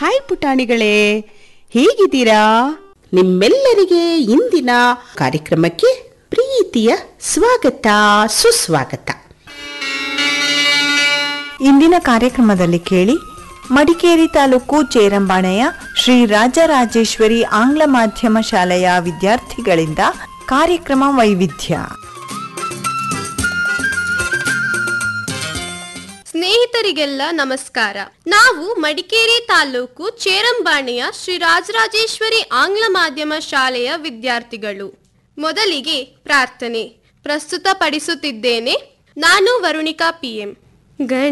hi ಪುಟಾಣಿಗಳೇ ಹೇಗಿದ್ದೀರಾ ನಿಮ್ಮೆಲ್ಲರಿಗೆ ಇಂದಿನ ಕಾರ್ಯಕ್ರಮಕ್ಕೆ ಪ್ರೀತಿಯ ಸ್ವಾಗತ ಸುಸ್ವಾಗತ ಇಂದಿನ ಕಾರ್ಯಕ್ರಮದಲ್ಲಿ ಕೇಳಿ ಮಡಿಕೇರಿ ತಾಲೂಕು ಚೇರಂಬಾಣೆಯ ಶ್ರೀ ರಾಜರಾಜೇಶ್ವರಿ ಆಂಗ್ಲ ಮಾಧ್ಯಮ ಶಾಲೆಯ ವಿದ್ಯಾರ್ಥಿಗಳಿಂದ ಕಾರ್ಯಕ್ರಮ ವೈವಿಧ್ಯ ಸ್ನೇಹಿತರಿಗೆಲ್ಲ ನಮಸ್ಕಾರ ನಾವು ಮಡಿಕೇರಿ ತಾಲೂಕು ಚೇರಂಬಾಣಿಯ ಶ್ರೀ ರಾಜರಾಜೇಶ್ವರಿ ಆಂಗ್ಲ ಮಾಧ್ಯಮ ಶಾಲೆಯ ವಿದ್ಯಾರ್ಥಿಗಳು ಮೊದಲಿಗೆ ಪ್ರಾರ್ಥನೆ ಪ್ರಸ್ತುತಪಡಿಸುತ್ತಿದ್ದೇನೆ ನಾನು ವರುಣಿಕಾ ಪಿಎಂ ಗಣ